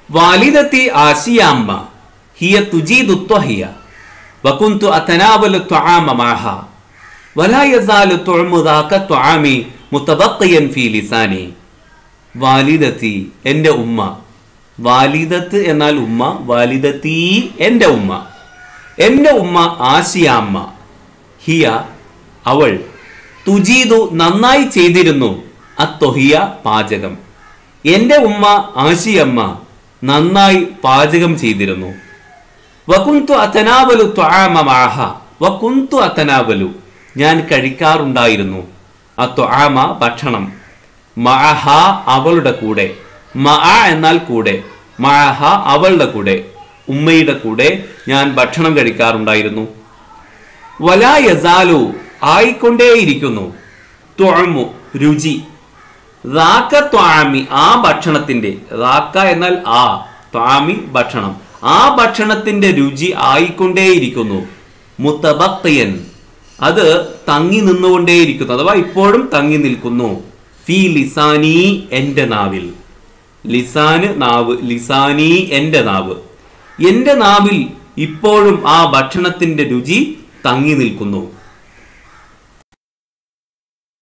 വാലിദത്തി ആശിയാമ്മ ഹിയ തുജീദു ത്വഹിയ വകുന്തു അതനാവലു ത്വആമ മാഹ വലാ യസാലു തുഅമു ദാക ത്വആമി മുതബഖിയൻ ഫീ ലിസാനി വാലിദത്തി എൻ്റെ ഉമ്മ വാലിദത്ത് എന്നാൽ ഉമ്മ വാലിദത്തി എൻ്റെ ഉമ്മ എൻ്റെ ഉമ്മ ആശിയാമ്മ ഹിയ അവൾ തുജീതു നന്നായി ചെയ്തിരുന്നു അത്തൊഹിയ പാചകം എൻ്റെ ഉമ്മ ആശിയമ്മ നന്നായി പാചകം ചെയ്തിരുന്നു വകുന്തു അത്തനാവലു ത്വാമ മാഹ വകുന്തു അത്തനാവലു ഞാൻ കഴിക്കാറുണ്ടായിരുന്നു അത്വാമ ഭക്ഷണം മഅഹ അവളുടെ കൂടെ മഅ എന്നാൽ കൂടെ മഅഹ അവളുടെ കൂടെ ഉമ്മയുടെ കൂടെ ഞാൻ ഭക്ഷണം കഴിക്കാറുണ്ടായിരുന്നു വലാ യസാലു ആയിക്കൊണ്ടേയിരിക്കുന്നു ത്വമു രുചി റാക്ക ത്വാമി ആ ഭക്ഷണത്തിന്റെ റാക്ക എന്നാൽ ആ ത്വാമി ഭക്ഷണം ആ ഭക്ഷണത്തിന്റെ രുചി ആയിക്കൊണ്ടേയിരിക്കുന്നു മുത്തബക്കയൻ അത് തങ്ങി നിന്നുകൊണ്ടേയിരിക്കുന്നു അഥവാ ഇപ്പോഴും തങ്ങി നിൽക്കുന്നു ഫി ലിസാനി എന്റെ നാവിൽ ലിസാന് നാവ് ലിസാനി എന്റെ നാവ് എന്റെ നാവിൽ ഇപ്പോഴും ആ ഭക്ഷണത്തിന്റെ രുചി തങ്ങി നിൽക്കുന്നു